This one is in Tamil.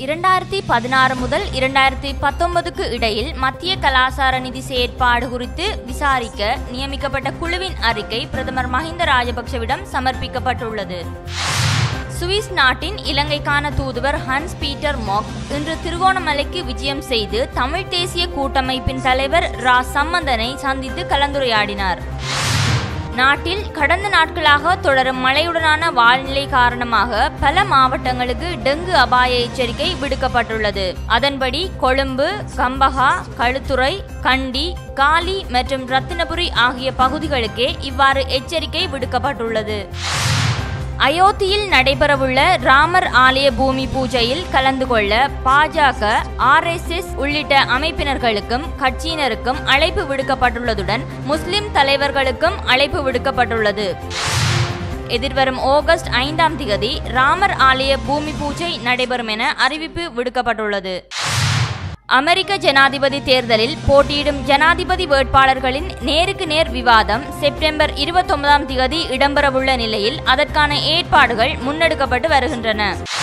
இரண்டாயிரத்தி பதினாறு முதல் இரண்டாயிரத்தி பத்தொன்பதுக்கு இடையில் மத்திய கலாசார நிதி செயற்பாடு குறித்து விசாரிக்க நியமிக்கப்பட்ட குழுவின் அறிக்கை பிரதமர் மஹிந்த ராஜபக்ஷவிடம் சமர்ப்பிக்கப்பட்டுள்ளது சுவிஸ் நாட்டின் இலங்கைக்கான தூதுவர் ஹன்ஸ் பீட்டர் மாக் இன்று திருகோணமலைக்கு விஜயம் செய்து தமிழ் தேசிய கூட்டமைப்பின் தலைவர் ரா சம்பந்தனை சந்தித்து கலந்துரையாடினார் நாட்டில் கடந்த நாட்களாக தொடரும் மழையுடனான வானிலை காரணமாக பல மாவட்டங்களுக்கு டெங்கு அபாய எச்சரிக்கை விடுக்கப்பட்டுள்ளது அதன்படி கொழும்பு கம்பஹா களுத்துறை கண்டி காலி மற்றும் ரத்தினபுரி ஆகிய பகுதிகளுக்கே இவ்வாறு எச்சரிக்கை விடுக்கப்பட்டுள்ளது அயோத்தியில் நடைபெறவுள்ள ராமர் ஆலய பூமி பூஜையில் கலந்து கொள்ள பாஜக ஆர்எஸ்எஸ் உள்ளிட்ட அமைப்பினர்களுக்கும் கட்சியினருக்கும் அழைப்பு விடுக்கப்பட்டுள்ளதுடன் முஸ்லிம் தலைவர்களுக்கும் அழைப்பு விடுக்கப்பட்டுள்ளது எதிர்வரும் ஆகஸ்ட் ஐந்தாம் திகதி ராமர் ஆலய பூமி பூஜை நடைபெறும் என அறிவிப்பு விடுக்கப்பட்டுள்ளது அமெரிக்க ஜனாதிபதி தேர்தலில் போட்டியிடும் ஜனாதிபதி வேட்பாளர்களின் நேருக்கு நேர் விவாதம் செப்டம்பர் இருபத்தொன்பதாம் திகதி இடம்பெறவுள்ள நிலையில் அதற்கான ஏற்பாடுகள் முன்னெடுக்கப்பட்டு வருகின்றன